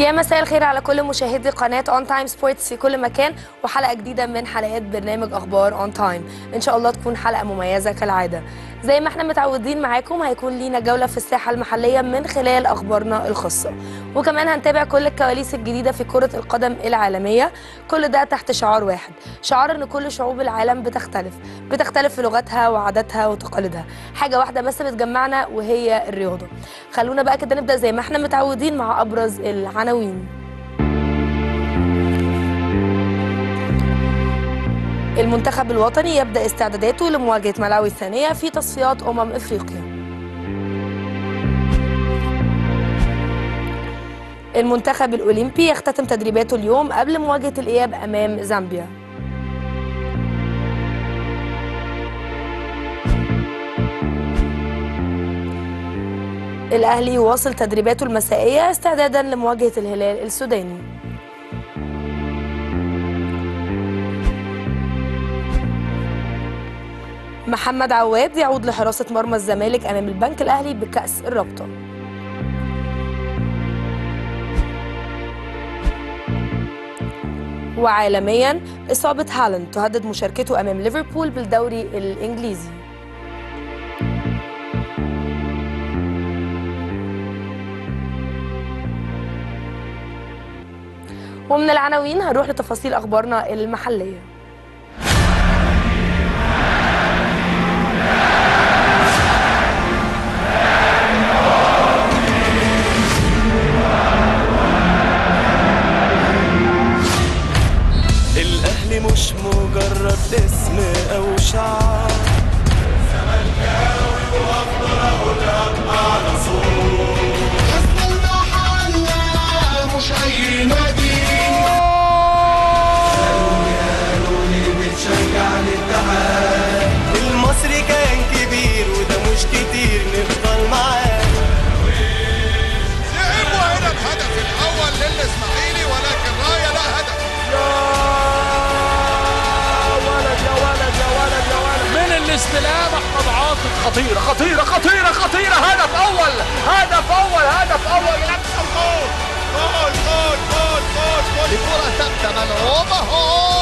يا مساء الخير على كل مشاهدي قناة اون تايم سبورتس في كل مكان وحلقة جديدة من حلقات برنامج اخبار اون تايم ان شاء الله تكون حلقة مميزة كالعادة زي ما احنا متعودين معاكم هيكون لينا جولة في الساحة المحلية من خلال اخبارنا الخاصة وكمان هنتابع كل الكواليس الجديدة في كرة القدم العالمية كل ده تحت شعار واحد شعار ان كل شعوب العالم بتختلف بتختلف في لغتها وعاداتها وتقاليدها حاجة واحدة بس بتجمعنا وهي الرياضة خلونا بقى كده نبدأ زي ما احنا متعودين مع ابرز العناوين المنتخب الوطني يبدأ استعداداته لمواجهة ملاوي الثانية في تصفيات أمم إفريقيا المنتخب الأولمبي يختتم تدريباته اليوم قبل مواجهة الإياب أمام زامبيا الأهلي يواصل تدريباته المسائية استعدادا لمواجهة الهلال السوداني محمد عواد يعود لحراسة مرمى الزمالك أمام البنك الأهلي بكأس الرابطة وعالميا إصابة هالاند تهدد مشاركته أمام ليفربول بالدوري الإنجليزي ومن العناوين هنروح لتفاصيل أخبارنا المحلية الأهلي مش مجرد اسم أو شعار حسن المحلة مش أي نادي المصري كان كبير وده مش كتير نفضل معاه لعبوا هنا الهدف الاول للاسماعيلي ولكن رايه لا هدف من الاستلام احمد عاطف خطيره خطيره خطيره خطيره هدف اول هدف اول هدف اول يلعب جول جول جول جول جول جول الكرة ثابتة ملعوبة هو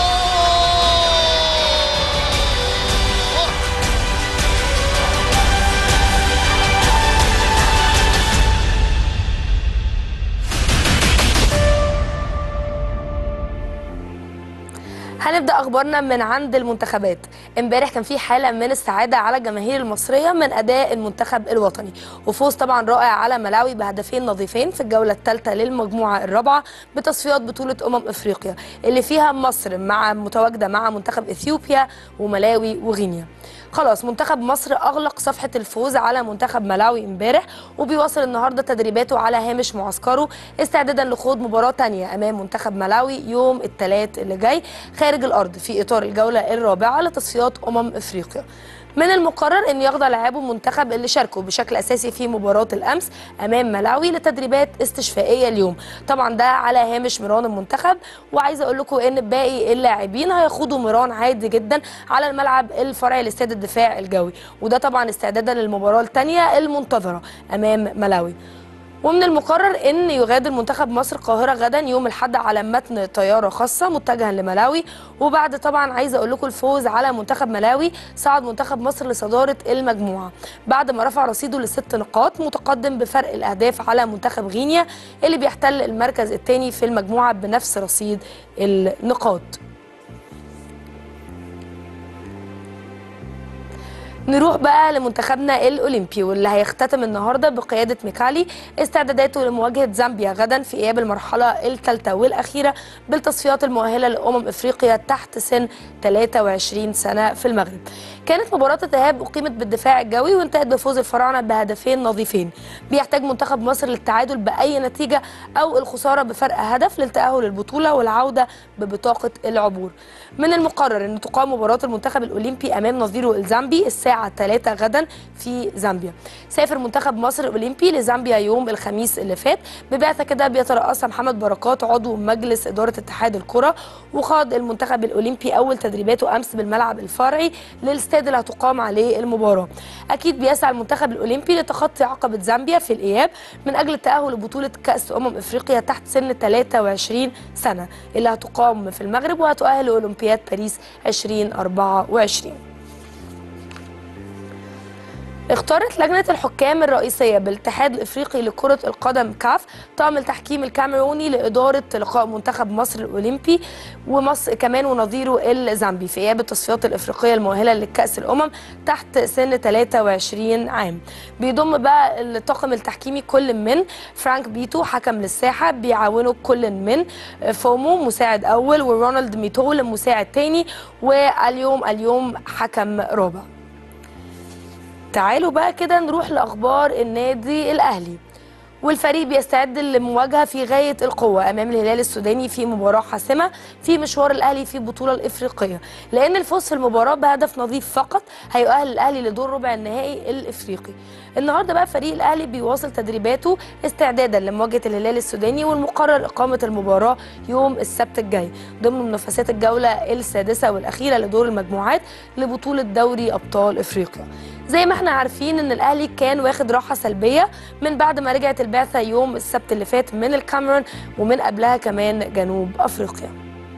هنبدا اخبارنا من عند المنتخبات امبارح كان في حاله من السعاده على الجماهير المصريه من اداء المنتخب الوطني وفوز طبعا رائع على ملاوي بهدفين نظيفين في الجوله الثالثه للمجموعه الرابعه بتصفيات بطوله امم افريقيا اللي فيها مصر مع متواجده مع منتخب اثيوبيا وملاوي وغينيا خلاص منتخب مصر اغلق صفحه الفوز على منتخب ملاوي امبارح وبيواصل النهارده تدريباته على هامش معسكره استعدادا لخوض مباراه تانية امام منتخب ملاوي يوم الثلاث اللي جاي خارج الارض في اطار الجوله الرابعه لتصفيات امم افريقيا من المقرر ان يخضع لاعبو المنتخب اللي شاركوا بشكل اساسي في مباراه الامس امام ملاوي لتدريبات استشفائيه اليوم طبعا ده على هامش مران المنتخب وعايزه اقول لكم ان باقي اللاعبين هيخوضوا مران عادي جدا على الملعب الفرعي لاستاد الدفاع الجوي وده طبعا استعدادا للمباراه الثانيه المنتظره امام ملاوي ومن المقرر ان يغادر منتخب مصر القاهره غدا يوم الاحد على متن طياره خاصه متجها لملاوي وبعد طبعا عايزه اقول لكم الفوز على منتخب ملاوي صعد منتخب مصر لصداره المجموعه بعد ما رفع رصيده لست نقاط متقدم بفرق الاهداف على منتخب غينيا اللي بيحتل المركز الثاني في المجموعه بنفس رصيد النقاط نروح بقى لمنتخبنا الاولمبي واللي هيختتم النهارده بقياده ميكالي استعداداته لمواجهه زامبيا غدا في اياب المرحله الثالثه والاخيره بالتصفيات المؤهله لامم افريقيا تحت سن 23 سنه في المغرب. كانت مباراه الذهاب اقيمت بالدفاع الجوي وانتهت بفوز الفراعنه بهدفين نظيفين. بيحتاج منتخب مصر للتعادل باي نتيجه او الخساره بفرق هدف للتاهل للبطوله والعوده ببطاقه العبور. من المقرر ان تقام مباراه المنتخب الاولمبي امام نظيره الزامبي الساعه 3 غدا في زامبيا. سافر منتخب مصر الاولمبي لزامبيا يوم الخميس اللي فات ببعثه كده بيترأسها محمد بركات عضو مجلس اداره اتحاد الكره وخاض المنتخب الاولمبي اول تدريباته امس بالملعب الفرعي للاستاد الاستاد اللي هتقام عليه المباراه اكيد بيسعى المنتخب الاولمبي لتخطي عقبه زامبيا في الاياب من اجل التاهل لبطوله كاس امم افريقيا تحت سن 23 سنه اللي هتقام في المغرب وهتؤهل لاولمبياد باريس 2024 اختارت لجنة الحكام الرئيسية بالاتحاد الإفريقي لكرة القدم كاف طاقم التحكيم الكاميروني لإدارة لقاء منتخب مصر الأولمبي ومصر كمان ونظيره الزامبي في إياب التصفيات الإفريقية المؤهلة لكأس الأمم تحت سن 23 عام بيضم بقى الطاقم التحكيمي كل من فرانك بيتو حكم للساحة بيعاونه كل من فومو مساعد أول ورونالد ميتول مساعد تاني واليوم اليوم حكم رابع تعالوا بقى كده نروح لاخبار النادي الاهلي والفريق بيستعد للمواجهه في غايه القوه امام الهلال السوداني في مباراه حاسمه في مشوار الاهلي في البطوله الافريقيه لان الفوز في المباراه بهدف نظيف فقط هيؤهل الاهلي لدور ربع النهائي الافريقي النهارده بقى فريق الاهلي بيواصل تدريباته استعدادا لمواجهه الهلال السوداني والمقرر اقامه المباراه يوم السبت الجاي ضمن منافسات الجوله السادسه والاخيره لدور المجموعات لبطوله دوري ابطال افريقيا زي ما احنا عارفين ان الاهلي كان واخد راحه سلبيه من بعد ما رجعت البعثه يوم السبت اللي فات من الكاميرون ومن قبلها كمان جنوب افريقيا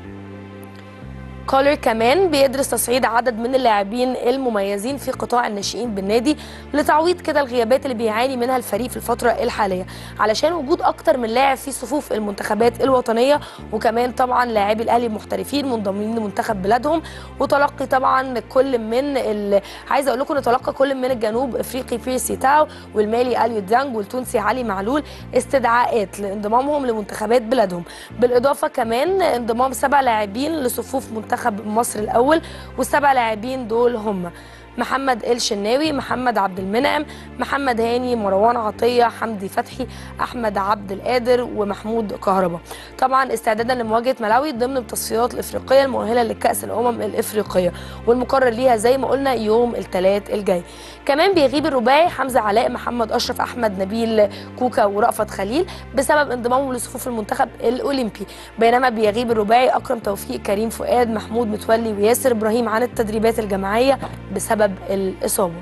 كولر كمان بيدرس تصعيد عدد من اللاعبين المميزين في قطاع الناشئين بالنادي لتعويض كده الغيابات اللي بيعاني منها الفريق في الفترة الحالية علشان وجود أكتر من لاعب في صفوف المنتخبات الوطنية وكمان طبعا لاعبي الأهلي المحترفين منضمين لمنتخب بلادهم وتلقي طبعا كل من ال... عايزة أقول لكم نتلقى كل من الجنوب أفريقي بيرسي تاو والمالي أليو ديانج والتونسي علي معلول استدعاءات لانضمامهم لمنتخبات بلادهم بالإضافة كمان انضمام سبع لاعبين لصفوف منتخب مصر الأول والسبع لاعبين دول هم محمد الشناوي محمد عبد المنعم محمد هاني مروان عطيه حمدي فتحي احمد عبد القادر ومحمود كهربا طبعا استعدادا لمواجهه ملاوي ضمن التصفيات الافريقيه المؤهله لكاس الامم الافريقيه والمقرر ليها زي ما قلنا يوم الثلاث الجاي كمان بيغيب الرباعي حمزه علاء محمد اشرف احمد نبيل كوكا ورأفت خليل بسبب انضمامهم لصفوف المنتخب الاولمبي بينما بيغيب الرباعي اكرم توفيق كريم فؤاد محمود متولي وياسر ابراهيم عن التدريبات الجماعيه بسبب الاصابه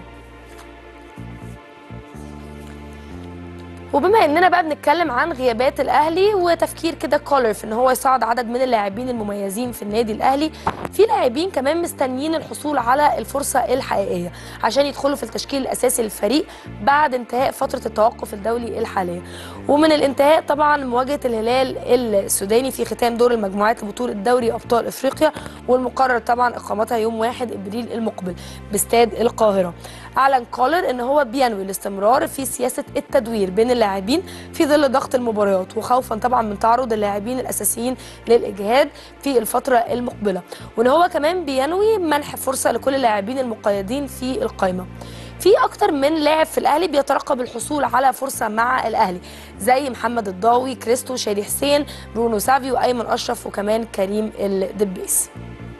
وبما اننا بقى بنتكلم عن غيابات الاهلي وتفكير كده كولر في ان هو يصعد عدد من اللاعبين المميزين في النادي الاهلي في لاعبين كمان مستنيين الحصول على الفرصه الحقيقيه عشان يدخلوا في التشكيل الاساسي للفريق بعد انتهاء فتره التوقف الدولي الحاليه ومن الانتهاء طبعا مواجهه الهلال السوداني في ختام دور المجموعات لبطوله دوري ابطال افريقيا والمقرر طبعا اقامتها يوم 1 ابريل المقبل باستاد القاهره اعلن كولر ان هو بينوي الاستمرار في سياسه التدوير بين اللاعبين في ظل ضغط المباريات وخوفا طبعا من تعرض اللاعبين الاساسيين للاجهاد في الفتره المقبله وان هو كمان بينوي منح فرصه لكل اللاعبين المقيدين في القائمه في اكتر من لاعب في الاهلي بيترقب الحصول على فرصه مع الاهلي زي محمد الضاوي كريستو شادي حسين برونو سافيو ايمن اشرف وكمان كريم الدبيس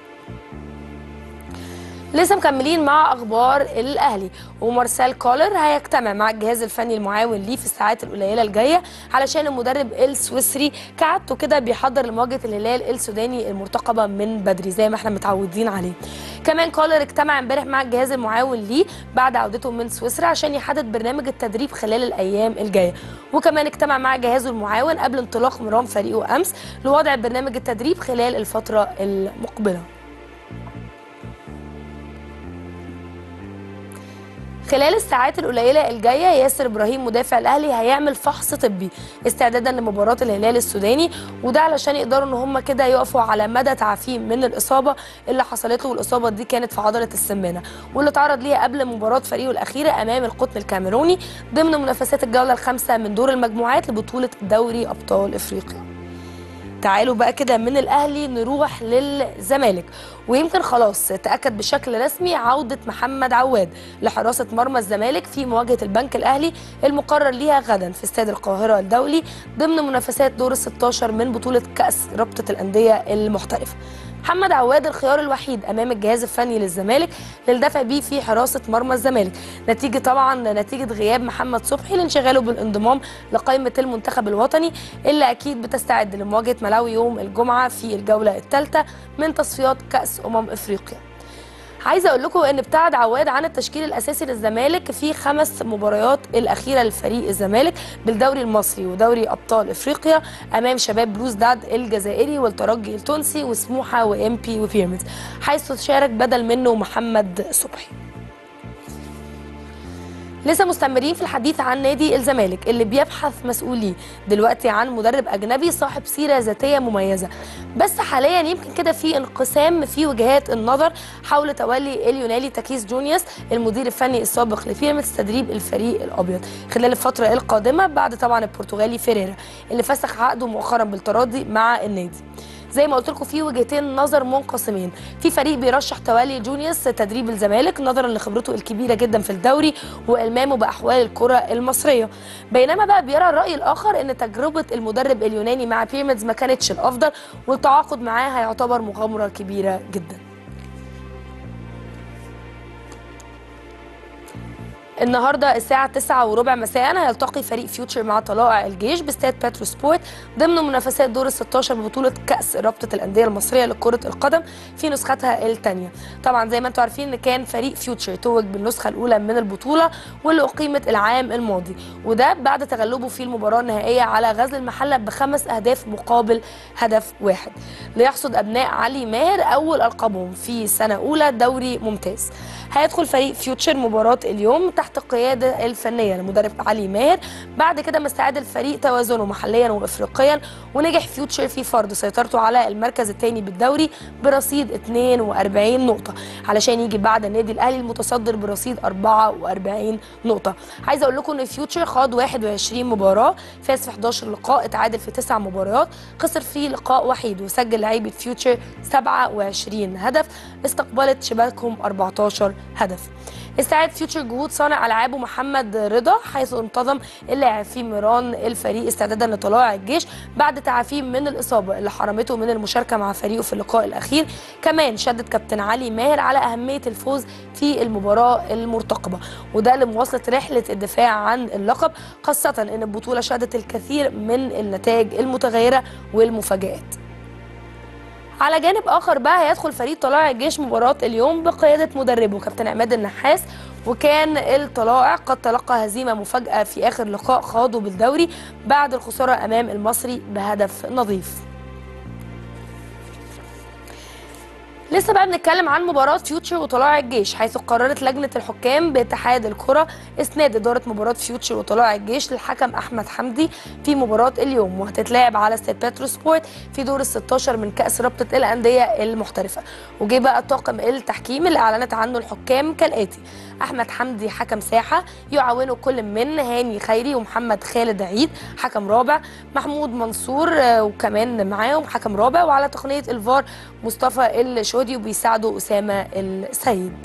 لسه مكملين مع اخبار الاهلي ومارسيل كولر هيجتمع مع الجهاز الفني المعاون ليه في الساعات القليله الجايه علشان المدرب السويسري كعادته كده بيحضر لمواجهه الهلال السوداني المرتقبه من بدري زي ما احنا متعودين عليه كمان كولر اجتمع امبارح مع الجهاز المعاون ليه بعد عودته من سويسرا عشان يحدد برنامج التدريب خلال الايام الجايه وكمان اجتمع مع جهازه المعاون قبل انطلاق مرام فريقه امس لوضع برنامج التدريب خلال الفتره المقبله خلال الساعات القليله الجايه ياسر ابراهيم مدافع الاهلي هيعمل فحص طبي استعدادا لمباراه الهلال السوداني وده علشان يقدروا ان هم كده يقفوا على مدى تعافيه من الاصابه اللي حصلت له والاصابه دي كانت في عضله السمانه واللي تعرض ليها قبل مباراه فريقه الاخيره امام القطن الكاميروني ضمن منافسات الجوله الخامسه من دور المجموعات لبطوله دوري ابطال افريقيا تعالوا بقى كده من الاهلي نروح للزمالك ويمكن خلاص تاكد بشكل رسمي عوده محمد عواد لحراسه مرمى الزمالك في مواجهه البنك الاهلي المقرر ليها غدا في استاد القاهره الدولي ضمن منافسات دور ال 16 من بطوله كاس رابطه الانديه المحترفه محمد عواد الخيار الوحيد امام الجهاز الفني للزمالك للدفع بيه في حراسه مرمى الزمالك نتيجه طبعا نتيجه غياب محمد صبحي لانشغاله بالانضمام لقائمه المنتخب الوطني اللي اكيد بتستعد لمواجهه ملاوي يوم الجمعه في الجوله الثالثه من تصفيات كاس امم افريقيا عايزه اقول لكم ان ابتعد عواد عن التشكيل الاساسي للزمالك في خمس مباريات الاخيره لفريق الزمالك بالدوري المصري ودوري ابطال افريقيا امام شباب بلوز داد الجزائري والترجي التونسي وسموحه وام بي وبيراميدز حيث شارك بدل منه محمد صبحي لسه مستمرين في الحديث عن نادي الزمالك اللي بيبحث مسؤوليه دلوقتي عن مدرب اجنبي صاحب سيره ذاتيه مميزه بس حاليا يمكن كده في انقسام في وجهات النظر حول تولي اليوناني تاكيس جونيوس المدير الفني السابق لبيراميدز تدريب الفريق الابيض خلال الفتره القادمه بعد طبعا البرتغالي فيريرا اللي فسخ عقده مؤخرا بالتراضي مع النادي زي ما قلت لكم في وجهتين نظر منقسمين في فريق بيرشح تولي جونيوس تدريب الزمالك نظرا لخبرته الكبيره جدا في الدوري والمامه باحوال الكره المصريه بينما بقى بيرى الراي الاخر ان تجربه المدرب اليوناني مع بيراميدز ما كانتش الافضل والتعاقد معاه هيعتبر مغامره كبيره جدا النهارده الساعة 9 وربع مساء هيلتقي فريق فيوتشر مع طلائع الجيش باستاد باترو سبورت ضمن منافسات دور ال 16 ببطولة كأس رابطة الأندية المصرية لكرة القدم في نسختها الثانية. طبعا زي ما انتم عارفين ان كان فريق فيوتشر توج بالنسخة الأولى من البطولة واللي أقيمت العام الماضي وده بعد تغلبه في المباراة النهائية على غزل المحلة بخمس أهداف مقابل هدف واحد. ليحصد أبناء علي ماهر أول ألقابهم في سنة أولى دوري ممتاز. هيدخل فريق فيوتشر مباراة اليوم تحت القيادة الفنية للمدرب علي ماهر بعد كده ما استعاد الفريق توازنه محليا وافريقيا ونجح فيوتشر في فرض سيطرته على المركز الثاني بالدوري برصيد 42 نقطة علشان يجي بعد النادي الاهلي المتصدر برصيد 44 نقطة عايزة اقول لكم ان فيوتشر خاض 21 مباراة فاز في 11 لقاء اتعادل في 9 مباريات خسر في لقاء وحيد وسجل لعيبة فيوتشر 27 هدف استقبلت شباكهم 14 هدف استعاد فيوتشر جهود صانع العابه محمد رضا حيث انتظم اللاعب في ميران الفريق استعدادا لطلائع الجيش بعد تعافيه من الاصابه اللي حرمته من المشاركه مع فريقه في اللقاء الاخير كمان شدد كابتن علي ماهر على اهميه الفوز في المباراه المرتقبه وده لمواصله رحله الدفاع عن اللقب خاصه ان البطوله شهدت الكثير من النتائج المتغيره والمفاجات على جانب اخر بقى هيدخل فريق طلائع الجيش مباراه اليوم بقياده مدربه كابتن عماد النحاس وكان الطلائع قد تلقى هزيمه مفاجاه في اخر لقاء خاضه بالدوري بعد الخساره امام المصري بهدف نظيف لسه بقى بنتكلم عن مباراة فيوتشر وطلائع الجيش حيث قررت لجنة الحكام باتحاد الكرة إسناد إدارة مباراة فيوتشر وطلائع الجيش للحكم أحمد حمدي في مباراة اليوم وهتتلعب على استاد باترو سبورت في دور ال 16 من كأس رابطة الأندية المحترفة وجه بقى طاقم التحكيم اللي أعلنت عنه الحكام كالآتي أحمد حمدي حكم ساحة يعاونه كل من هاني خيري ومحمد خالد عيد حكم رابع محمود منصور آه، وكمان معاهم حكم رابع وعلى تقنية الفار مصطفى الشودي وبيساعده أسامة السيد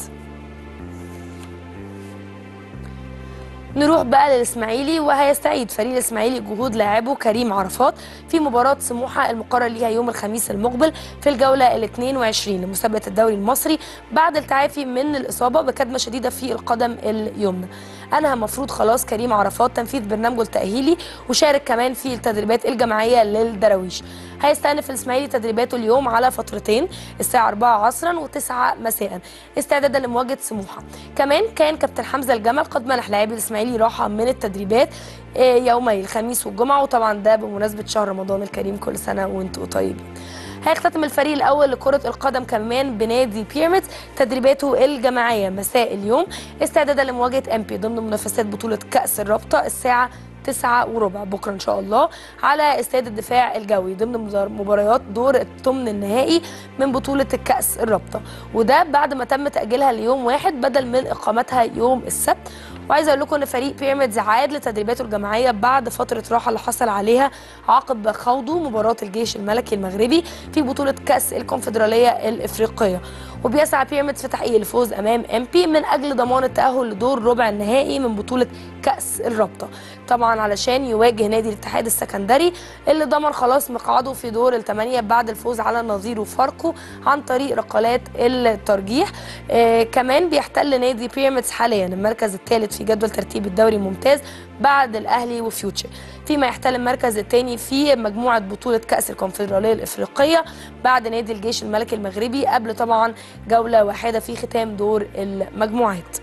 نروح بقى للاسماعيلي وهيستعيد فريق الاسماعيلي جهود لاعبه كريم عرفات في مباراه سموحه المقرر ليها يوم الخميس المقبل في الجوله ال 22 لمسابقه الدوري المصري بعد التعافي من الاصابه بكدمه شديده في القدم اليمنى. انهى مفروض خلاص كريم عرفات تنفيذ برنامجه التاهيلي وشارك كمان في التدريبات الجماعيه للدراويش. هيستأنف الاسماعيلي تدريباته اليوم على فترتين الساعه 4 عصرا و9 مساء استعدادا لمواجهه سموحه. كمان كان كابتن حمزه الجمل قد منح لاعبي الاسماعيلي راحه من التدريبات آه، يومي الخميس والجمعه وطبعا ده بمناسبه شهر رمضان الكريم كل سنه وانتم طيبين. هيختتم الفريق الاول لكره القدم كمان بنادي بيراميدز تدريباته الجماعيه مساء اليوم استعدادا لمواجهه ام بي ضمن منافسات بطوله كاس الرابطه الساعه 9 وربع بكره ان شاء الله على استاد الدفاع الجوي ضمن مبار- مباريات دور الثمن النهائي من بطوله الكاس الرابطه وده بعد ما تم تاجيلها ليوم واحد بدل من اقامتها يوم السبت وعايزه اقول لكم ان فريق بيراميدز عاد لتدريباته الجماعيه بعد فتره راحه اللي حصل عليها عقب خوضه مباراه الجيش الملكي المغربي في بطوله كاس الكونفدراليه الافريقيه وبيسعى بيراميدز في تحقيق الفوز امام ام بي من اجل ضمان التاهل لدور ربع النهائي من بطوله كاس الرابطه طبعا طبعا علشان يواجه نادي الاتحاد السكندري اللي ضمن خلاص مقعده في دور الثمانيه بعد الفوز على نظيره فاركو عن طريق ركلات الترجيح آه كمان بيحتل نادي بيراميدز حاليا المركز الثالث في جدول ترتيب الدوري الممتاز بعد الاهلي وفيوتشر فيما يحتل المركز الثاني في مجموعه بطوله كاس الكونفدراليه الافريقيه بعد نادي الجيش الملكي المغربي قبل طبعا جوله واحده في ختام دور المجموعات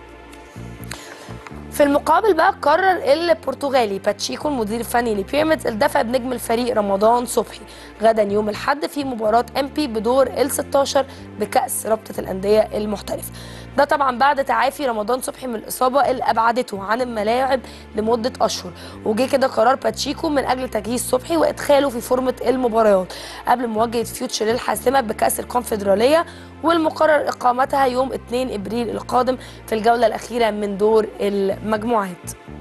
في المقابل بقى قرر البرتغالي باتشيكو المدير الفني لبيراميدز الدفع بنجم الفريق رمضان صبحي غدا يوم الاحد في مباراه ام بي بدور ال 16 بكاس رابطه الانديه المحترفه ده طبعا بعد تعافي رمضان صبحي من الاصابه اللي ابعدته عن الملاعب لمده اشهر وجه كده قرار باتشيكو من اجل تجهيز صبحي وادخاله في فورمه المباريات قبل مواجهه فيوتشر الحاسمه بكاس الكونفدراليه والمقرر اقامتها يوم 2 ابريل القادم في الجوله الاخيره من دور المجموعات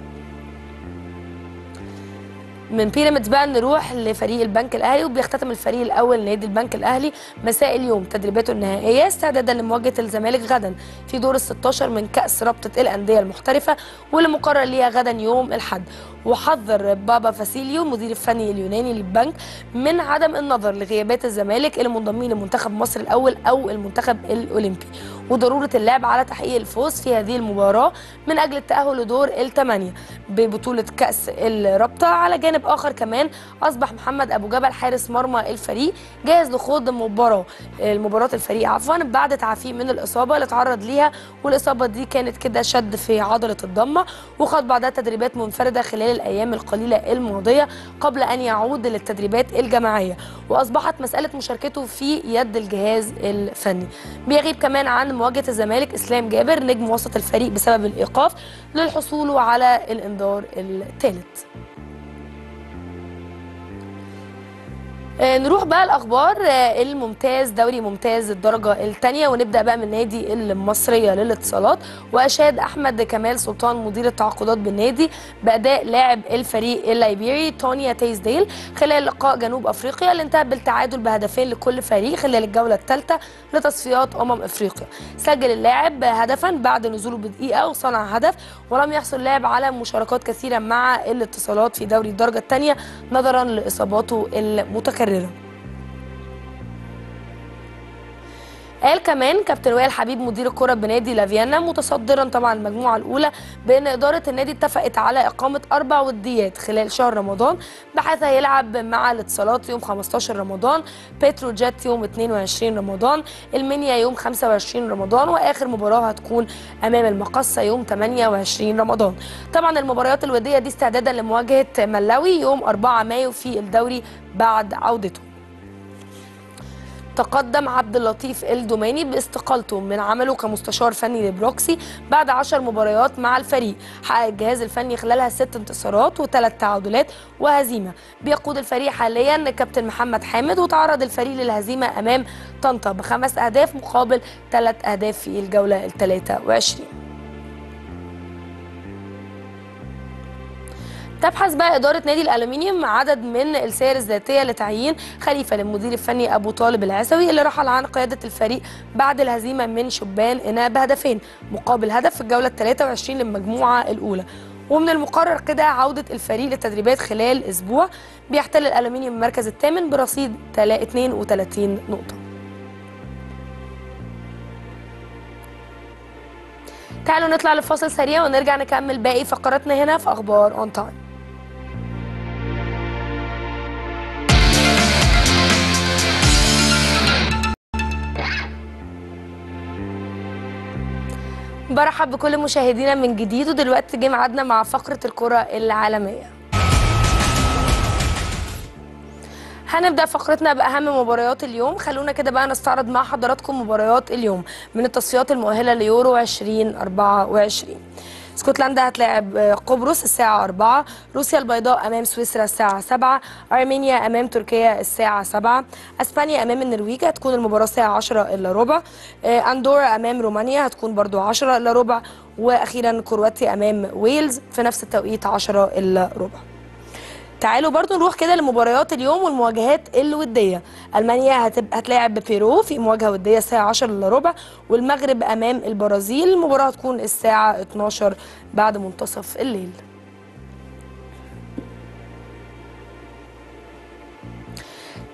من بيراميدز بقى نروح لفريق البنك الاهلي وبيختتم الفريق الاول نادي البنك الاهلي مساء اليوم تدريباته النهائيه استعدادا لمواجهه الزمالك غدا في دور ال 16 من كاس رابطه الانديه المحترفه واللي مقرر ليها غدا يوم الاحد وحذر بابا فاسيليو المدير الفني اليوناني للبنك من عدم النظر لغيابات الزمالك اللي منضمين لمنتخب مصر الاول او المنتخب الاولمبي وضروره اللعب على تحقيق الفوز في هذه المباراه من اجل التاهل لدور الثمانيه ببطوله كاس الرابطه على جانب اخر كمان اصبح محمد ابو جبل حارس مرمى الفريق جاهز لخوض المباراه المباراه الفريق عفوا بعد تعافيه من الاصابه اللي اتعرض ليها والاصابه دي كانت كده شد في عضله الضمه وخاض بعدها تدريبات منفرده خلال الايام القليله الماضيه قبل ان يعود للتدريبات الجماعيه واصبحت مساله مشاركته في يد الجهاز الفني بيغيب كمان عن مواجهه الزمالك اسلام جابر نجم وسط الفريق بسبب الايقاف للحصول على الانذار الثالث آه، نروح بقى الاخبار آه، الممتاز دوري ممتاز الدرجه الثانيه ونبدا بقى من النادي المصريه للاتصالات واشاد احمد كمال سلطان مدير التعاقدات بالنادي باداء لاعب الفريق الليبيري تونيا تيزديل خلال لقاء جنوب افريقيا اللي انتهى بالتعادل بهدفين لكل فريق خلال الجوله الثالثه لتصفيات امم افريقيا سجل اللاعب هدفا بعد نزوله بدقيقه وصنع هدف ولم يحصل اللاعب على مشاركات كثيره مع الاتصالات في دوري الدرجه الثانيه نظرا لاصاباته المتكرره قال كمان كابتن وائل حبيب مدير الكره بنادي لافيانا متصدرا طبعا المجموعه الاولى بان اداره النادي اتفقت على اقامه اربع وديات خلال شهر رمضان بحيث هيلعب مع الاتصالات يوم 15 رمضان بيترو جيت يوم 22 رمضان المنيا يوم 25 رمضان واخر مباراه هتكون امام المقصه يوم 28 رمضان طبعا المباريات الوديه دي استعدادا لمواجهه ملاوي يوم 4 مايو في الدوري بعد عودته تقدم عبد اللطيف الدوماني باستقالته من عمله كمستشار فني لبروكسي بعد عشر مباريات مع الفريق حقق الجهاز الفني خلالها ست انتصارات وثلاث تعادلات وهزيمه بيقود الفريق حاليا كابتن محمد حامد وتعرض الفريق للهزيمه امام طنطا بخمس اهداف مقابل ثلاث اهداف في الجوله ال 23 تبحث بقى إدارة نادي الألومنيوم عدد من السير الذاتية لتعيين خليفة للمدير الفني أبو طالب العسوي اللي رحل عن قيادة الفريق بعد الهزيمة من شبان إناء بهدفين مقابل هدف في الجولة 23 للمجموعة الأولى ومن المقرر كده عودة الفريق للتدريبات خلال أسبوع بيحتل الألومنيوم المركز الثامن برصيد 32 نقطة تعالوا نطلع لفاصل سريع ونرجع نكمل باقي فقراتنا هنا في أخبار أون تايم برحب بكل مشاهدينا من جديد ودلوقتي جه ميعادنا مع فقرة الكرة العالمية هنبدا فقرتنا باهم مباريات اليوم خلونا كده بقى نستعرض مع حضراتكم مباريات اليوم من التصفيات المؤهله ليورو 2024 اسكتلندا هتلاعب قبرص الساعة 4 روسيا البيضاء أمام سويسرا الساعة 7 أرمينيا أمام تركيا الساعة 7 أسبانيا أمام النرويج هتكون المباراة الساعة 10 إلا ربع أندورا أمام رومانيا هتكون برضو 10 إلا ربع وأخيرا كرواتيا أمام ويلز في نفس التوقيت 10 إلا ربع تعالوا برضو نروح كده لمباريات اليوم والمواجهات الودية ألمانيا هتب... هتلاعب بيرو في مواجهة ودية الساعة 10 الا ربع والمغرب أمام البرازيل المباراة هتكون الساعة 12 بعد منتصف الليل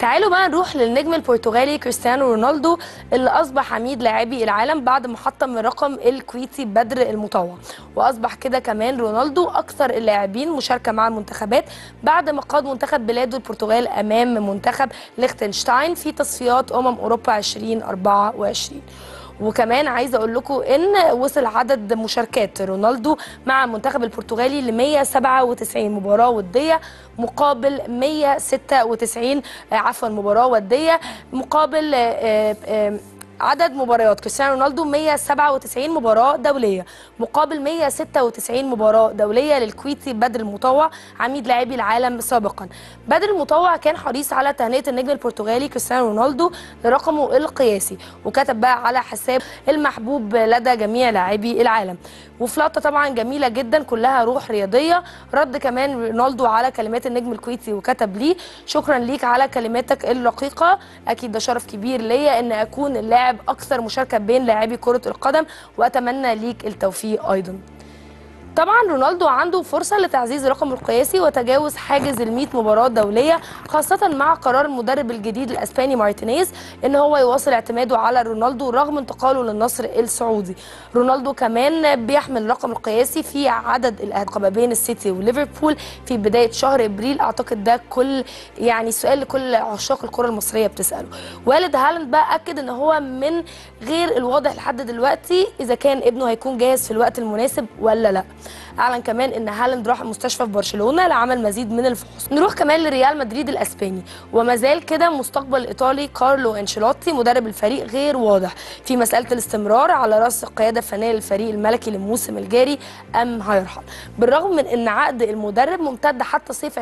تعالوا بقى نروح للنجم البرتغالي كريستيانو رونالدو اللي اصبح عميد لاعبي العالم بعد ما حطم الرقم الكويتي بدر المطوع واصبح كده كمان رونالدو اكثر اللاعبين مشاركه مع المنتخبات بعد ما قاد منتخب بلاده البرتغال امام منتخب ليختنشتاين في تصفيات امم اوروبا 2024 وكمان عايزه اقول لكم ان وصل عدد مشاركات رونالدو مع المنتخب البرتغالي ل 197 مباراه وديه مقابل 196 آه، عفوا مباراه وديه مقابل آه، آه، عدد مباريات كريستيانو رونالدو 197 مباراة دولية مقابل 196 مباراة دولية للكويتي بدر المطوع عميد لاعبي العالم سابقا بدر المطوع كان حريص على تهنئة النجم البرتغالي كريستيانو رونالدو لرقمه القياسي وكتب بقى على حساب المحبوب لدى جميع لاعبي العالم وفي لقطة طبعا جميلة جدا كلها روح رياضية رد كمان رونالدو على كلمات النجم الكويتي وكتب ليه شكرا ليك على كلماتك الرقيقة أكيد ده شرف كبير ليا أن أكون اللاعب أكثر مشاركة بين لاعبي كرة القدم وأتمنى ليك التوفيق أيضا طبعا رونالدو عنده فرصة لتعزيز رقمه القياسي وتجاوز حاجز ال 100 مباراة دولية خاصة مع قرار المدرب الجديد الاسباني مارتينيز ان هو يواصل اعتماده على رونالدو رغم انتقاله للنصر السعودي. رونالدو كمان بيحمل الرقم القياسي في عدد الاهداف ما بين السيتي وليفربول في بداية شهر ابريل اعتقد ده كل يعني سؤال لكل عشاق الكرة المصرية بتسأله. والد هالاند بقى اكد ان هو من غير الواضح لحد دلوقتي اذا كان ابنه هيكون جاهز في الوقت المناسب ولا لا. اعلن كمان ان هالاند راح المستشفى في برشلونه لعمل مزيد من الفحوص نروح كمان لريال مدريد الاسباني وما زال كده مستقبل الايطالي كارلو انشيلوتي مدرب الفريق غير واضح في مساله الاستمرار على راس القياده الفنيه للفريق الملكي للموسم الجاري ام هيرحل بالرغم من ان عقد المدرب ممتد حتى صيف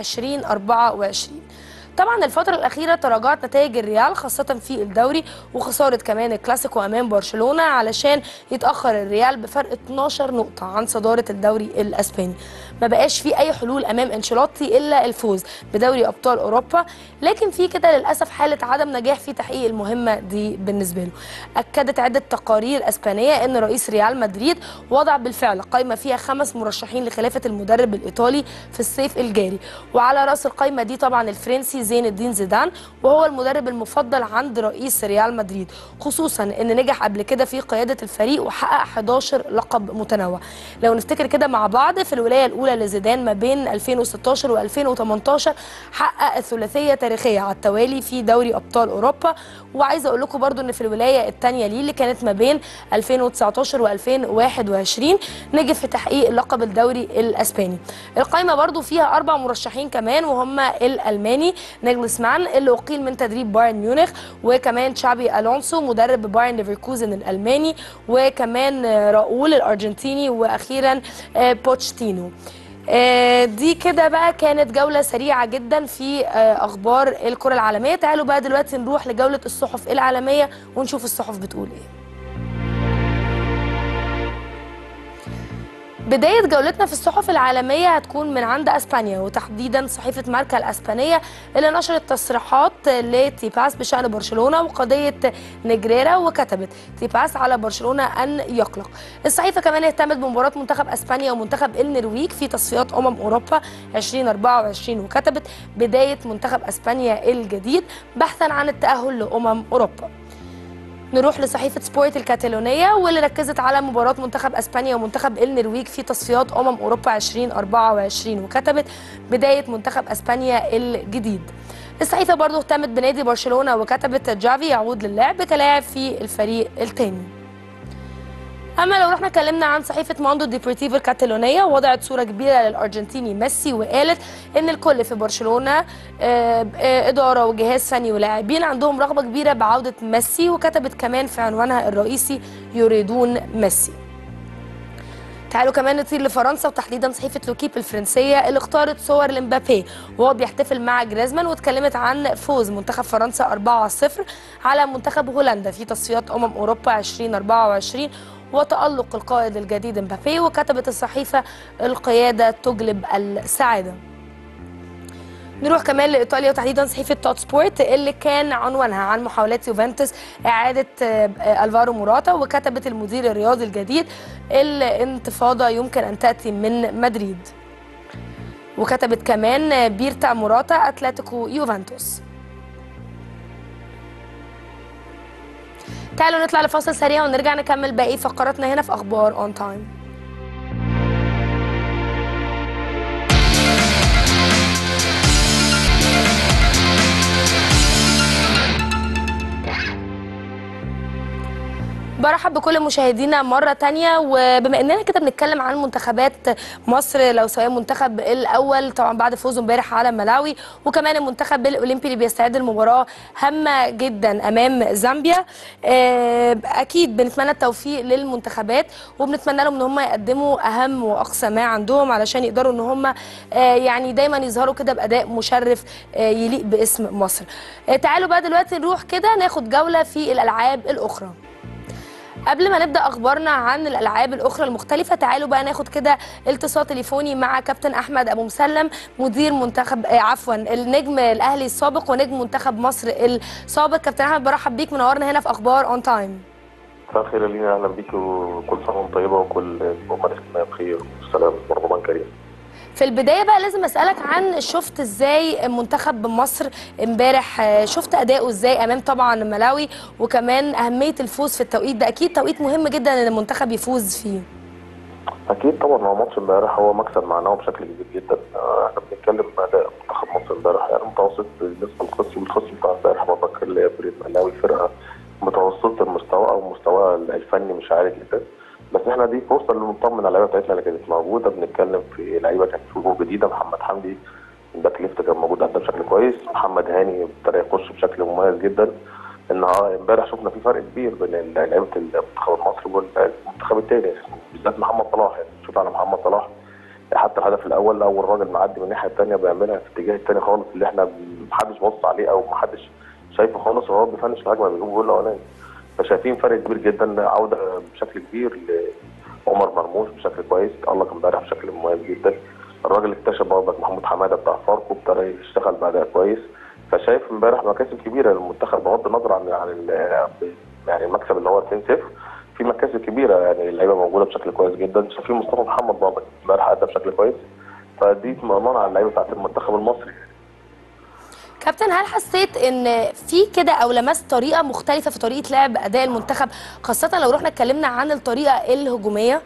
2024 طبعا الفترة الأخيرة تراجعت نتائج الريال خاصة في الدوري وخسارة كمان الكلاسيكو أمام برشلونة علشان يتأخر الريال بفرق 12 نقطة عن صدارة الدوري الأسباني ما بقاش في أي حلول أمام انشيلوتي إلا الفوز بدوري أبطال أوروبا لكن في كده للأسف حالة عدم نجاح في تحقيق المهمة دي بالنسبة له أكدت عدة تقارير أسبانية أن رئيس ريال مدريد وضع بالفعل قائمة فيها خمس مرشحين لخلافة المدرب الإيطالي في الصيف الجاري وعلى رأس القائمة دي طبعا الفرنسي زين الدين زيدان وهو المدرب المفضل عند رئيس ريال مدريد خصوصا ان نجح قبل كده في قياده الفريق وحقق 11 لقب متنوع لو نفتكر كده مع بعض في الولايه الاولى لزيدان ما بين 2016 و2018 حقق الثلاثيه تاريخيه على التوالي في دوري ابطال اوروبا وعايزه اقول لكم برضو ان في الولايه الثانيه ليه اللي كانت ما بين 2019 و2021 نجح في تحقيق لقب الدوري الاسباني القائمه برضو فيها اربع مرشحين كمان وهم الالماني نيجلسمان اللي اقيل من تدريب بايرن ميونخ وكمان تشابي الونسو مدرب بايرن ليفركوزن الالماني وكمان راؤول الارجنتيني واخيرا آه، بوتشتينو آه، دي كده بقى كانت جولة سريعة جدا في آه، أخبار الكرة العالمية تعالوا بقى دلوقتي نروح لجولة الصحف العالمية ونشوف الصحف بتقول إيه بداية جولتنا في الصحف العالمية هتكون من عند أسبانيا وتحديدا صحيفة ماركا الأسبانية اللي نشرت تصريحات لتيباس بشأن برشلونة وقضية نجريرا وكتبت تيباس على برشلونة أن يقلق الصحيفة كمان اهتمت بمباراة منتخب أسبانيا ومنتخب النرويج في تصفيات أمم أوروبا 2024 وكتبت بداية منتخب أسبانيا الجديد بحثا عن التأهل لأمم أوروبا نروح لصحيفة سبورت الكاتالونية واللي ركزت على مباراة منتخب اسبانيا ومنتخب النرويج في تصفيات امم اوروبا 2024 وكتبت بداية منتخب اسبانيا الجديد. الصحيفة برضو اهتمت بنادي برشلونة وكتبت جافي يعود للعب كلاعب في الفريق الثاني. اما لو رحنا اتكلمنا عن صحيفه موندو ديبورتيفو الكاتالونيه وضعت صوره كبيره للارجنتيني ميسي وقالت ان الكل في برشلونه آه، آه، اداره وجهاز فني ولاعبين عندهم رغبه كبيره بعوده ميسي وكتبت كمان في عنوانها الرئيسي يريدون ميسي تعالوا كمان نطير لفرنسا وتحديدا صحيفه لوكيب الفرنسيه اللي اختارت صور لمبابي وهو بيحتفل مع جريزمان واتكلمت عن فوز منتخب فرنسا 4-0 على منتخب هولندا في تصفيات امم اوروبا 2024 وتألق القائد الجديد مبابي وكتبت الصحيفه القياده تجلب السعاده نروح كمان لايطاليا وتحديدا صحيفه توت سبورت اللي كان عنوانها عن محاولات يوفنتوس اعاده آه، الفارو موراتا وكتبت المدير الرياضي الجديد الانتفاضه يمكن ان تاتي من مدريد وكتبت كمان آه، بيرتا موراتا اتلتيكو يوفنتوس تعالوا نطلع لفاصل سريع ونرجع نكمل باقي فقراتنا هنا في اخبار اون تايم برحب بكل مشاهدينا مرة تانية وبما اننا كده بنتكلم عن منتخبات مصر لو سواء المنتخب الاول طبعا بعد فوزه امبارح على ملاوي وكمان المنتخب الاولمبي اللي بيستعد لمباراة هامة جدا امام زامبيا آه، اكيد بنتمنى التوفيق للمنتخبات وبنتمنى لهم ان هم يقدموا اهم واقصى ما عندهم علشان يقدروا ان هم آه، يعني دايما يظهروا كده باداء مشرف آه، يليق باسم مصر آه، تعالوا بقى دلوقتي نروح كده ناخد جولة في الالعاب الاخرى قبل ما نبدا اخبارنا عن الالعاب الاخرى المختلفه تعالوا بقى ناخد كده اتصال تليفوني مع كابتن احمد ابو مسلم مدير منتخب آه، عفوا النجم الاهلي السابق ونجم منتخب مصر السابق كابتن احمد برحب بيك منورنا هنا في اخبار اون تايم مساء الخير يا لينا اهلا بيكي وكل سنه وانت طيبه وكل الامه الاسلاميه بخير والسلام ورمضان كريم في البدايه بقى لازم اسالك عن شفت ازاي منتخب مصر امبارح آه، شفت اداؤه ازاي امام طبعا ملاوي وكمان اهميه الفوز في التوقيت ده اكيد توقيت مهم جدا ان المنتخب يفوز فيه اكيد طبعا هو ماتش امبارح هو مكسب معناه بشكل كبير جدا آه، احنا بنتكلم اداء منتخب مصر امبارح يعني متوسط بالنسبه للخصم الخصم بتاع امبارح برضك اللي هي فريق ملاوي فرقه متوسطه المستوى او مستواها الفني مش عالي جدا بس احنا دي فرصه لنطمن على اللعيبه بتاعتنا اللي كانت موجوده بنتكلم في لعيبه كانت في وجوه جديده محمد حمدي الباك ليفت كان موجود ادى بشكل كويس محمد هاني ابتدى يخش بشكل مميز جدا النهارده امبارح شفنا في فرق كبير بين لعيبه المنتخب المصري والمنتخب الثاني بالذات محمد صلاح يعني شوف على محمد صلاح حتى الهدف الاول اول راجل معدي من الناحيه الثانيه بيعملها في الاتجاه الثاني خالص اللي احنا محدش بص عليه او محدش شايفه خالص وهو بيفنش الهجمه بيجيب جول الاولاني فشايفين فرق كبير جدا عوده بشكل كبير لعمر مرموش بشكل كويس تألق امبارح بشكل مميز جدا الراجل اكتشف برضك محمود حماده بتاع فاركو ابتدى يشتغل باداء كويس فشايف امبارح مكاسب كبيره للمنتخب بغض النظر عن عن ال- يعني المكسب اللي هو 2-0 في مكاسب كبيره يعني اللعيبه موجوده بشكل كويس جدا شايفين مصطفى محمد برضك امبارح ادى بشكل كويس فدي مضمونه على اللعيبه بتاعت المنتخب المصري كابتن هل حسيت ان في كده او لمست طريقه مختلفه في طريقه لعب اداء المنتخب خاصه لو رحنا اتكلمنا عن الطريقه الهجوميه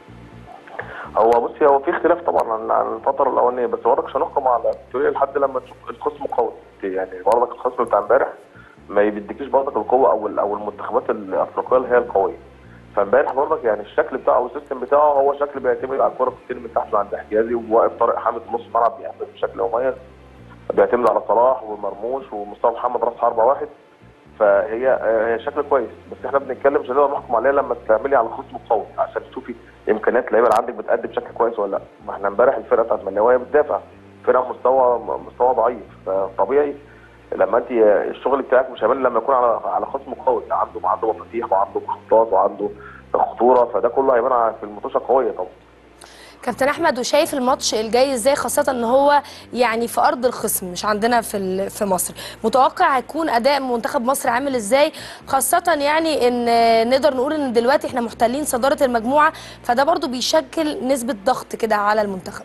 هو بصي هو في اختلاف طبعا عن عن الفتره الاولانيه بس برضك مش هنحكم على الطريقه لحد لما نشوف الخصم قوي يعني برضك الخصم بتاع امبارح ما بيديكيش برضك القوه او ال- او المنتخبات الافريقيه اللي هي القويه فامبارح برضك يعني الشكل بتاعه او السيستم بتاعه هو شكل بيعتمد على الكره بتتم من تحت عند حجازي وواقف طارق حامد في نص الملعب بيعمل بشكل مميز بيعتمد على صلاح ومرموش ومصطفى محمد راس حربه واحد فهي هي شكل كويس بس احنا بنتكلم مش هنقدر نحكم عليها لما تعملي على خصم قوي عشان تشوفي امكانيات اللعيبه اللي عندك بتأدي بشكل كويس ولا لا ما احنا امبارح الفرقه بتاعت ملاويه بتدافع فرقه مستوى مستوى ضعيف فطبيعي لما انت الشغل بتاعك مش هيبان لما يكون على على خصم قوي عنده عنده مفاتيح وعنده خطاط وعنده خطوره فده كله هيبان على- في المطوشه قويه طبعا كابتن احمد وشايف الماتش الجاي ازاي خاصه ان هو يعني في ارض الخصم مش عندنا في ال- في مصر متوقع هيكون اداء منتخب مصر عامل ازاي خاصه يعني ان نقدر نقول ان دلوقتي احنا محتلين صداره المجموعه فده برضو بيشكل نسبه ضغط كده على المنتخب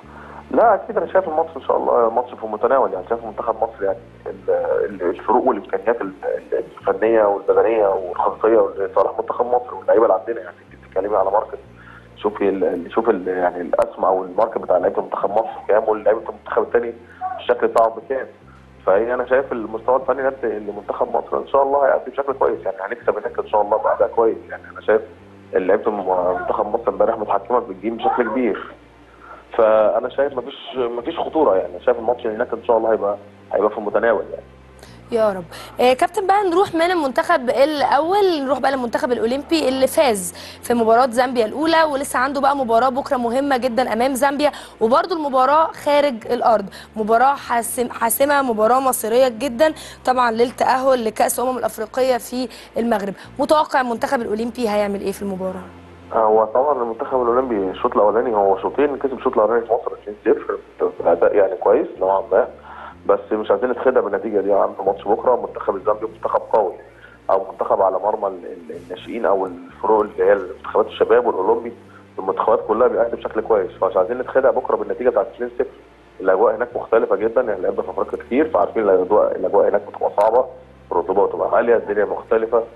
لا اكيد انا شايف الماتش ان شاء الله ماتش في المتناول يعني شايف منتخب مصر يعني ال- ال- الفروق والامكانيات ال- ال- الفنيه والبدنيه والخططيه اللي صالح منتخب مصر واللعيبه اللي عندنا يعني انت بتتكلمي على ماركت شوفي ال- ال- شوف ال- يعني الاسم او الماركت بتاع لعيبه منتخب مصر كام ولعيبه المنتخب الثاني الشكل بتاعهم بكام فهي انا شايف المستوى الفني نفس لمنتخب مصر ان شاء الله هيأدي بشكل كويس يعني هنكسب هناك ان شاء الله بأداء كويس يعني انا شايف لعيبه منتخب مصر امبارح متحكمه في الجيم بشكل كبير فانا شايف مفيش مفيش خطوره يعني شايف الماتش هناك ان شاء الله هيبقى هيبقى في المتناول يعني يا رب آه كابتن بقى نروح من المنتخب الاول نروح بقى للمنتخب الاولمبي اللي فاز في مباراه زامبيا الاولى ولسه عنده بقى مباراه بكره مهمه جدا امام زامبيا وبرده المباراه خارج الارض مباراه حاسم حاسمه مباراه مصيريه جدا طبعا للتاهل لكاس الامم الافريقيه في المغرب متوقع المنتخب الاولمبي هيعمل ايه في المباراه هو طبعا المنتخب الاولمبي الشوط الاولاني هو شوطين كسب الشوط الاولاني في مصر 2-0 باداء يعني كويس نوعا ما بس مش عايزين نتخدع بالنتيجه دي عنده ماتش بكره منتخب الزامبي منتخب قوي او منتخب على مرمى ال- ال- الناشئين او الفروق اللي هي منتخبات الشباب والاولمبي المنتخبات كلها بيأدي بشكل كويس فمش عايزين نتخدع بكره بالنتيجه بتاعت 2-0 الاجواء هناك مختلفه جدا يعني لعبنا في افريقيا كتير فعارفين الاجواء الاجواء هناك بتبقى صعبه الرطوبه بتبقى عاليه الدنيا مختلفه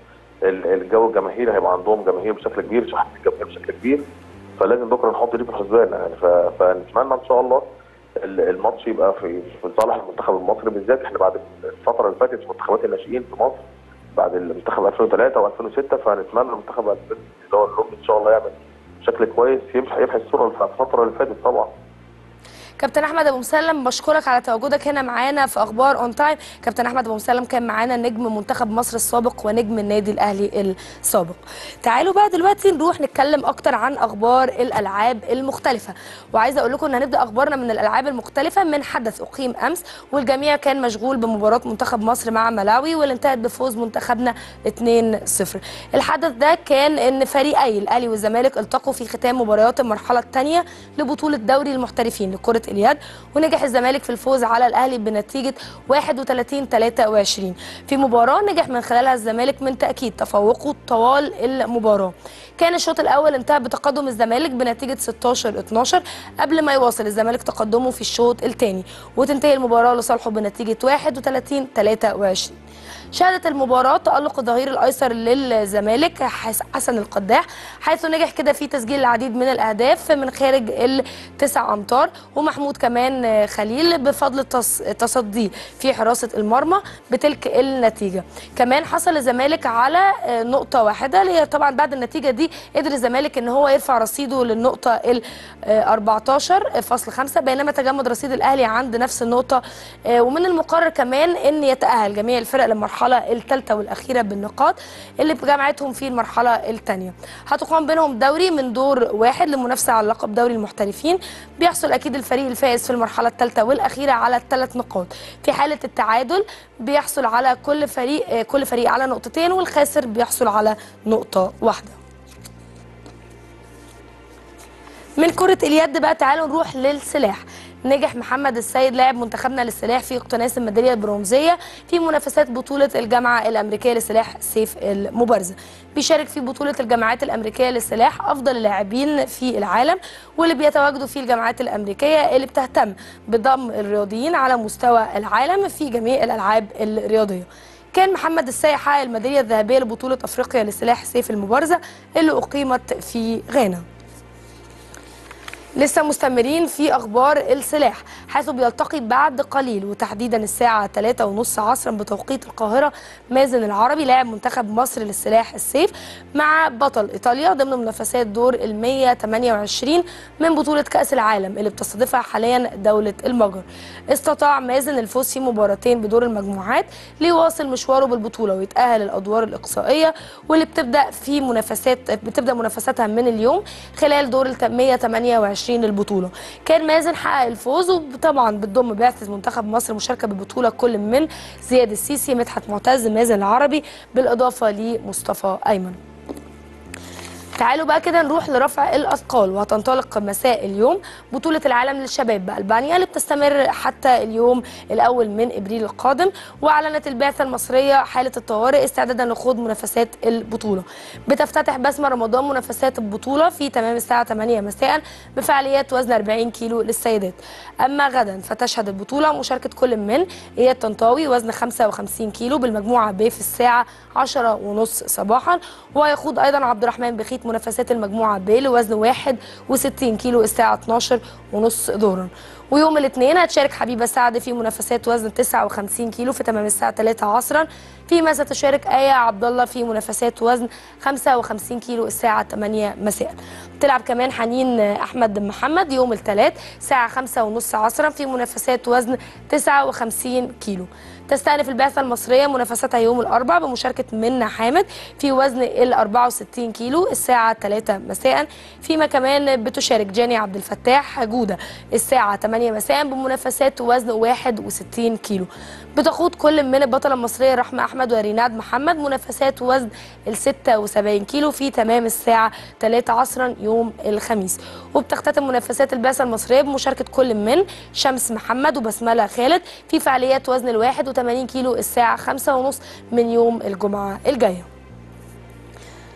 ال- الجو الجماهيري هيبقى عندهم جماهير بشكل كبير شحن الجماهير بشكل كبير فلازم بكره نحط دي في الحسبان يعني ف- فنتمنى ان شاء الله ال- الماتش يبقى في في صالح المنتخب المصري بالذات احنا بعد الفتره اللي فاتت في منتخبات الناشئين في مصر بعد المنتخب 2003 و2006 فهنتمنى المنتخب 2000 اللي هو الأولمبي ان شاء الله يعمل بشكل كويس يمحي يمحي الصوره اللي بتاعت الفتره اللي فاتت طبعا كابتن احمد ابو مسلم بشكرك على تواجدك هنا معانا في اخبار اون تايم كابتن احمد ابو مسلم كان معانا نجم منتخب مصر السابق ونجم النادي الاهلي السابق تعالوا بقى دلوقتي نروح نتكلم اكتر عن اخبار الالعاب المختلفه وعايزه اقول لكم ان هنبدا اخبارنا من الالعاب المختلفه من حدث اقيم امس والجميع كان مشغول بمباراه منتخب مصر مع ملاوي واللي انتهت بفوز منتخبنا 2-0 الحدث ده كان ان فريقي الاهلي والزمالك التقوا في ختام مباريات المرحله الثانيه لبطوله دوري المحترفين لكره اليد ونجح الزمالك في الفوز على الاهلي بنتيجه 31 23 في مباراه نجح من خلالها الزمالك من تاكيد تفوقه طوال المباراه كان الشوط الاول انتهى بتقدم الزمالك بنتيجه 16 12 قبل ما يواصل الزمالك تقدمه في الشوط الثاني وتنتهي المباراه لصالحه بنتيجه 31 23 شهدت المباراة تألق الظهير الأيسر للزمالك حس- حسن القداح حيث نجح كده في تسجيل العديد من الأهداف من خارج التسع أمتار ومحمود كمان خليل بفضل التص- تصديه في حراسة المرمى بتلك النتيجة كمان حصل الزمالك على آه، نقطة واحدة اللي هي طبعا بعد النتيجة دي قدر الزمالك ان هو يرفع رصيده للنقطة ال آه، 14.5 بينما تجمد رصيد الأهلي عند نفس النقطة آه، ومن المقرر كمان ان يتأهل جميع الفرق للمرحلة الثالثة والأخيرة بالنقاط اللي جمعتهم في المرحلة الثانية هتقام بينهم دوري من دور واحد للمنافسة على لقب دوري المحترفين بيحصل أكيد الفريق الفائز في المرحلة الثالثة والأخيرة على الثلاث نقاط في حالة التعادل بيحصل على كل فريق آه، كل فريق على نقطتين والخاسر بيحصل على نقطة واحدة من كرة اليد بقى تعالوا نروح للسلاح نجح محمد السيد لاعب منتخبنا للسلاح في اقتناص الميداليه البرونزيه في منافسات بطوله الجامعه الامريكيه للسلاح سيف المبارزه بيشارك في بطوله الجامعات الامريكيه للسلاح افضل اللاعبين في العالم واللي بيتواجدوا في الجامعات الامريكيه اللي بتهتم بضم الرياضيين على مستوى العالم في جميع الالعاب الرياضيه كان محمد السيد حقق الميداليه الذهبيه لبطوله افريقيا لسلاح سيف المبارزه اللي اقيمت في غانا لسه مستمرين في اخبار السلاح حيث بيلتقي بعد قليل وتحديدا الساعه 3 ونص عصرا بتوقيت القاهره مازن العربي لاعب منتخب مصر للسلاح السيف مع بطل ايطاليا ضمن منافسات دور ال 128 من بطوله كاس العالم اللي بتستضيفها حاليا دوله المجر استطاع مازن الفوز في مباراتين بدور المجموعات ليواصل مشواره بالبطوله ويتاهل الادوار الاقصائيه واللي بتبدا في منافسات بتبدا منافساتها من اليوم خلال دور ال 128 للبطوله كان مازن حقق الفوز وطبعا بتضم بعثه منتخب مصر مشاركه بالبطوله كل من زياد السيسي مدحت معتز مازن العربي بالاضافه لمصطفى ايمن تعالوا بقى كده نروح لرفع الاثقال وهتنطلق مساء اليوم بطوله العالم للشباب بالبانيا اللي بتستمر حتى اليوم الاول من ابريل القادم واعلنت البعثه المصريه حاله الطوارئ استعدادا لخوض منافسات البطوله بتفتتح بسمه رمضان منافسات البطوله في تمام الساعه 8 مساء بفعاليات وزن 40 كيلو للسيدات اما غدا فتشهد البطوله مشاركه كل من اياد طنطاوي وزن 55 كيلو بالمجموعه ب في الساعه 10 ونص صباحا ويخوض ايضا عبد الرحمن بخيت منافسات المجموعه ب لوزن 61 كيلو الساعه 12 ونص ظهرا ويوم الاثنين هتشارك حبيبه سعد في منافسات وزن 59 كيلو في تمام الساعه 3 عصرا فيما ستشارك آية عبد الله في منافسات وزن 55 كيلو الساعة 8 مساء. تلعب كمان حنين أحمد محمد يوم الثلاث الساعة 5 ونص عصرا في منافسات وزن 59 كيلو. تستأنف البعثة المصرية منافستها يوم الأربع بمشاركة منى حامد في وزن ال 64 كيلو الساعة 3 مساء فيما كمان بتشارك جاني عبد الفتاح جودة الساعة 8 مساء بمنافسات وزن 61 كيلو بتخوض كل من البطلة المصرية رحمة أحمد وريناد محمد منافسات وزن ال 76 كيلو في تمام الساعة 3 عصرا يوم الخميس وبتختتم منافسات البعثة المصرية بمشاركة كل من شمس محمد وبسملة خالد في فعاليات وزن ال 81 كيلو الساعة 5 ونص من يوم الجمعة الجاية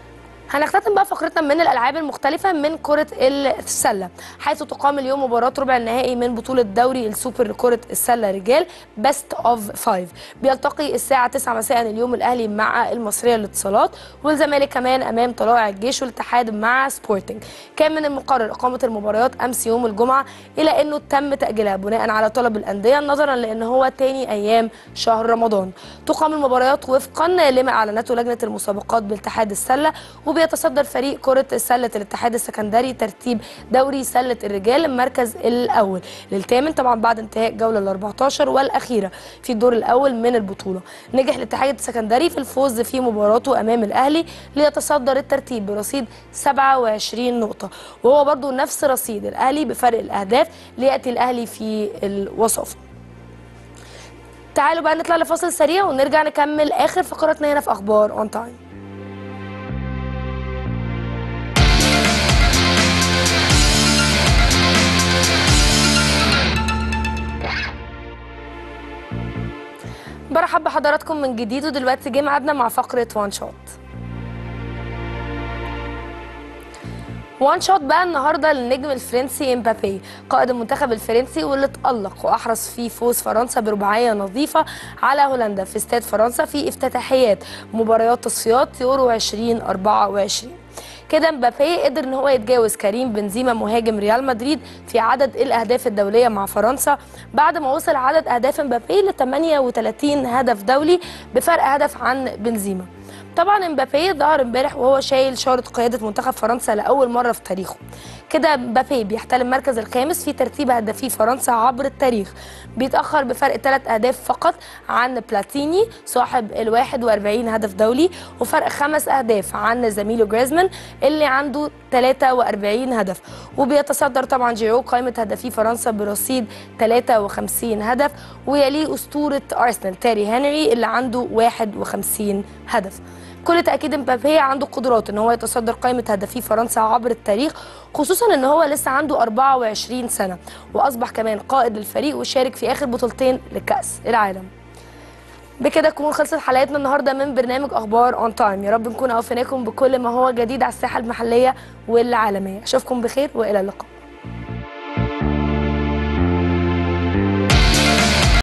هنختتم بقى فقرتنا من الالعاب المختلفه من كره السله حيث تقام اليوم مباراه ربع النهائي من بطوله دوري السوبر لكره السله رجال بيست اوف فايف بيلتقي الساعه 9 مساء اليوم الاهلي مع المصريه للاتصالات والزمالك كمان امام طلائع الجيش والاتحاد مع سبورتنج كان من المقرر اقامه المباريات امس يوم الجمعه الى انه تم تاجيلها بناء على طلب الانديه نظرا لان هو تاني ايام شهر رمضان تقام المباريات وفقا لما اعلنته لجنه المسابقات باتحاد السله وبيتصدر فريق كره سله الاتحاد السكندري ترتيب دوري سله الرجال المركز الاول للثامن طبعا بعد انتهاء الجوله ال 14 والاخيره في الدور الاول من البطوله نجح الاتحاد السكندري في الفوز في مباراته امام الاهلي ليتصدر الترتيب برصيد 27 نقطه وهو برضو نفس رصيد الاهلي بفرق الاهداف لياتي الاهلي في الوصف تعالوا بقى نطلع لفاصل سريع ونرجع نكمل اخر فقراتنا هنا في اخبار اون تايم برحب بحضراتكم من جديد ودلوقتي جه ميعادنا مع فقره وان شوت وان شوت بقى النهارده للنجم الفرنسي امبابي قائد المنتخب الفرنسي واللي تألق واحرز فيه فوز فرنسا برباعيه نظيفه على هولندا في استاد فرنسا في افتتاحيات مباريات تصفيات يورو 2024 كده مبابي قدر ان هو يتجاوز كريم بنزيما مهاجم ريال مدريد في عدد الاهداف الدوليه مع فرنسا بعد ما وصل عدد اهداف مبابي ل 38 هدف دولي بفرق هدف عن بنزيما طبعا امبابي ظهر امبارح وهو شايل شارة قيادة منتخب فرنسا لأول مرة في تاريخه كده امبابي بيحتل المركز الخامس في ترتيب هدافي فرنسا عبر التاريخ بيتأخر بفرق ثلاث أهداف فقط عن بلاتيني صاحب ال 41 هدف دولي وفرق خمس أهداف عن زميله جريزمان اللي عنده 43 هدف وبيتصدر طبعا جيرو قائمة هدافي فرنسا برصيد 53 هدف ويليه أسطورة أرسنال تيري هنري اللي عنده 51 هدف بكل تاكيد مبابي عنده قدرات ان هو يتصدر قائمه هدافي فرنسا عبر التاريخ خصوصا ان هو لسه عنده 24 سنه واصبح كمان قائد للفريق وشارك في اخر بطولتين لكاس العالم بكده تكون خلصت حلقتنا النهارده من برنامج اخبار اون تايم يا رب نكون اوفيناكم بكل ما هو جديد على الساحه المحليه والعالميه اشوفكم بخير والى اللقاء